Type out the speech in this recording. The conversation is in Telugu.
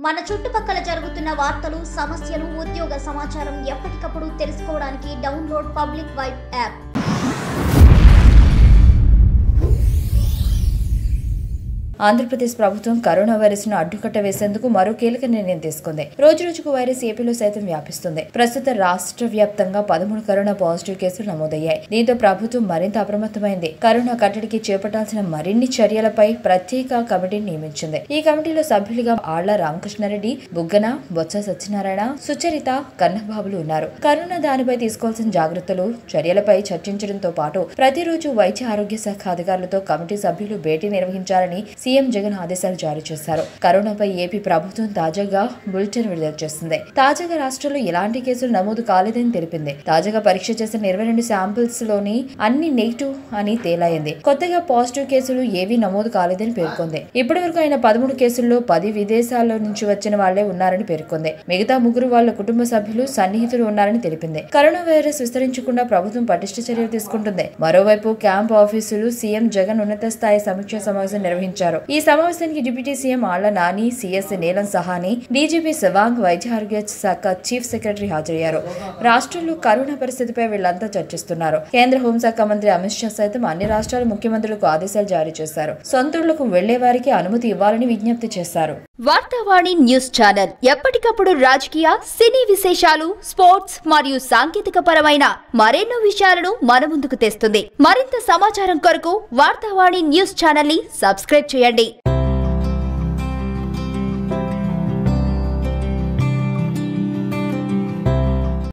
మన చుట్టుపక్కల జరుగుతున్న వార్తలు సమస్యలు ఉద్యోగ సమాచారం ఎప్పటికప్పుడు తెలుసుకోవడానికి download public vibe app Andhra Pradesh ప్రభుత్వం కరోనా వైరస్ ను అడ్డుకట్ట వేసేందుకు మరో కీలక నిర్ణయం తీసుకుంది రోజు రోజుకు వైరస్ ఏపీలో సైతం వ్యాపిస్తుంది ప్రస్తుత రాష్ట్ర వ్యాప్తంగా పదమూడు కరోనా పాజిటివ్ కేసులు నమోదయ్యాయి దీంతో ప్రభుత్వం మరింత అప్రమత్తమైంది కరోనా కట్టడికి చేపట్టాల్సిన మరిన్ని చర్యలపై ప్రత్యేక కమిటీని నియమించింది ఈ కమిటీలో సభ్యులుగా ఆళ్ల రామకృష్ణారెడ్డి బుగ్గన బొత్స సత్యనారాయణ సుచరిత కన్నబాబులు ఉన్నారు కరోనా దానిపై తీసుకోవాల్సిన జాగ్రత్తలు చర్యలపై చర్చించడంతో పాటు ప్రతిరోజు వైద్య ఆరోగ్య శాఖ అధికారులతో కమిటీ సభ్యులు భేటీ నిర్వహించాలని సీఎం జగన్ ఆదేశాలు జారీ చేశారు కరోనాపై ఏపీ ప్రభుత్వం తాజాగా బులెటిన్ విడుదల చేసింది తాజాగా రాష్ట్రంలో ఎలాంటి కేసులు నమోదు కాలేదని తెలిపింది తాజాగా పరీక్ష చేసిన ఇరవై రెండు శాంపిల్స్ లోని అన్ని నెగిటివ్ అని తేలాయింది కొత్తగా పాజిటివ్ కేసులు ఏవీ నమోదు కాలేదని పేర్కొంది ఇప్పటి వరకు అయిన పదమూడు కేసుల్లో పది విదేశాల్లో నుంచి వచ్చిన వాళ్లే ఉన్నారని పేర్కొంది మిగతా ముగ్గురు వాళ్ళ కుటుంబ సభ్యులు సన్నిహితులు ఉన్నారని తెలిపింది కరోనా వైరస్ విస్తరించకుండా ప్రభుత్వం పటిష్ట చర్యలు తీసుకుంటుంది మరోవైపు క్యాంప్ ఆఫీసులు సీఎం జగన్ ఉన్నత స్థాయి సమీక్ష సమావేశం నిర్వహించారు ఈ సమావేశానికి deputy CM Alla Nani CS Neelam Sawhney DGP Shivang వైద్య ఆరోగ్య శాఖ చీఫ్ సెక్రటరీ హాజరయ్యారు రాష్ట్రంలో కరోనా పరిస్థితిపై వీళ్లంతా చర్చిస్తున్నారు కేంద్ర హోంశాఖ మంత్రి అమిత్ షా సైతం అన్ని రాష్ట్రాల ముఖ్యమంత్రులకు ఆదేశాలు జారీ చేశారు సొంతూళ్లకు వెళ్లే వారికి అనుమతి ఇవ్వాలని విజ్ఞప్తి చేశారు వార్తావాణి న్యూస్ ఛానల్ ఎప్పటికప్పుడు రాజకీయ సినీ విశేషాలు స్పోర్ట్స్ మరియు సాంకేతిక పరమైన మరెన్నో విషయాలను మన ముందుకు తెస్తుంది మరింత సమాచారం కొరకు వార్తావాణి న్యూస్ ఛానల్ ని సబ్స్క్రైబ్ చేయండి